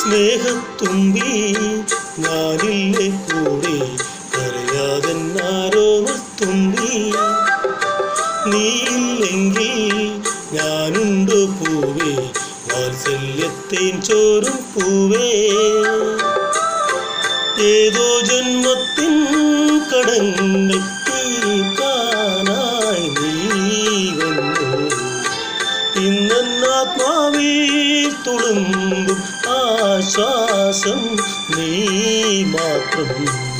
സ്നേഹത്തുമ്പി ഞാനില്ലേ കൂടെ കരയാതെന്നാരോമത്തുമ്പി നീയില്ലെങ്കിൽ ഞാനുണ്ട് പൂവേ വാത്സല്യത്തേൻ ചോരും പൂവേ ഏതോ ജന്മത്തിൻ കടങ്ങൾ തീർക്കാനായി നീ വന്നു ഇന്നാത്മാവിൽ തുളുമ്പും ആശ്വാസം നീ മാത്രം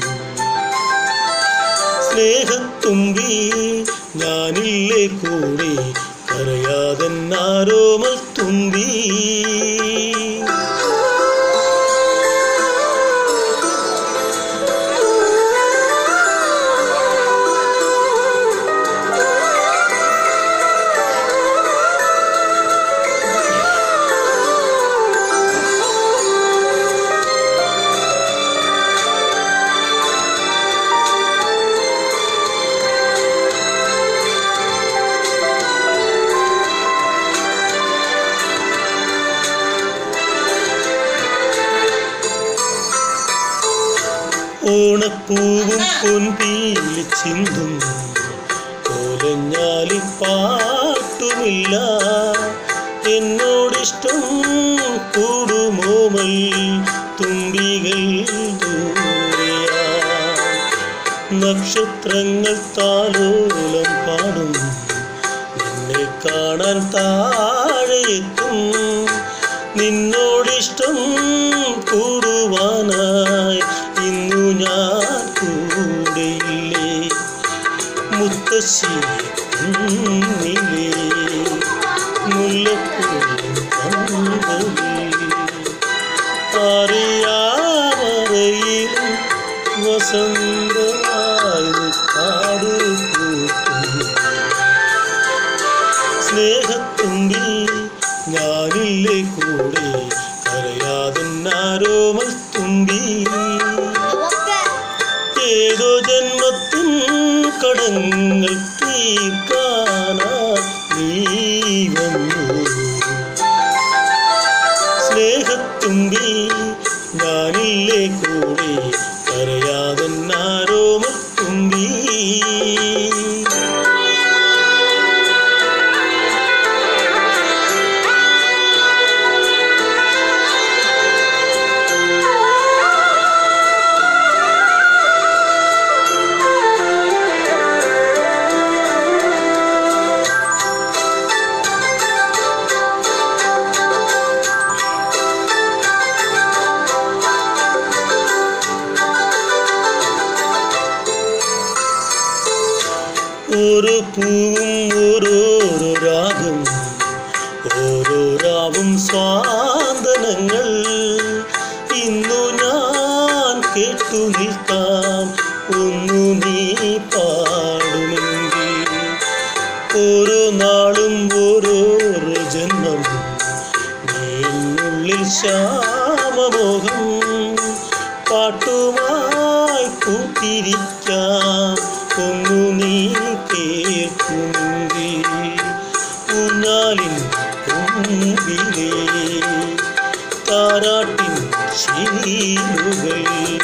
സ്നേഹത്തുമ്പി ഞാനില്ലേ കൂടെ കരയാതെന്നാരോമൽ തുമ്പി ഓണപ്പൂവും പൊൻപീലി ചിന്തും കോലഞ്ഞാലി പാട്ടുമില്ല എന്നോടിഷ്ടം കൂടുമോമൽ തുമ്പികൾ ദൂരെയാ നക്ഷത്രങ്ങൾ താലോലം പാടും നിന്നെ കാണാൻ താഴെ എത്തും നിന്നോടിഷ്ടം കൂടുവാനായി ഇന്നു ഞാൻ കൂടെയില്ലേ മുത്തശ്ശി കുന്നിലേ മുല്ലപ്പൂവിൻ പന്തലിൽ അറിയാമറയിലും വസന്തമായി പാടുകൂട്ടും സ്നേഹത്തുമ്പി ഞാനില്ലേ കൂടെ കരയാതെന്നാരോമൽ തുമ്പി ഏതോ ജന്മത്തിൻ കടങ്ങൾ തീർക്കാനാ നീ വന്നു സ്നേഹത്തുമ്പി ഞാനില്ലേ കൂടെ കരയാതെന്നാരോമൽ തുമ്പി ഓരോ പൂവും ഓരോരോ രാഗം ഓരോ രാവും സ്വാന്തനങ്ങൾ ഇന്നു ഞാൻ കേട്ടു നിൽക്കാം ഒന്നു നീ പാടുമെങ്കിൽ ഓരോ നാളും ഓരോരോ ജന്മം നീന്നുള്ളിൽ ശ്യാമമോഹം പാട്ടുമായി കൂട്ടിരിക്കാം ഒന്നു നീ കേൾക്കുമെങ്കിൽ ഊഞ്ഞാലിൻ കൊമ്പിലേ താരാട്ടിൻ ശീലുകൾ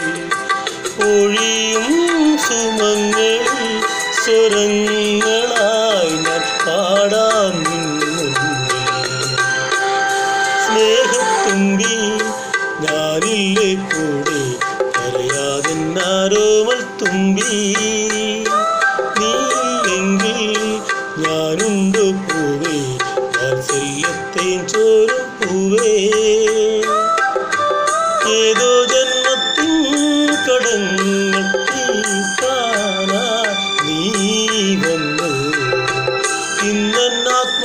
ഒഴിയും സുമങ്ങൾ സ്വരങ്ങളായി ഞാൻ പാടാൻ നിന്നുള്ളിൽ സ്നേഹത്തുമ്പി ഞാനില്ലേ കൂടെ കരയാതെന്നാരോമൽ തുമ്പി നീയെങ്കിൽ ഞാനുണ്ട് പൂവേ വാത്സല്യത്തേൻ ചോരും പൂവേ ഏതോ ജന്മത്തിൻ കടങ്ങൾ തീർക്കാനാ നീ വന്നു ഇന്നാത്മ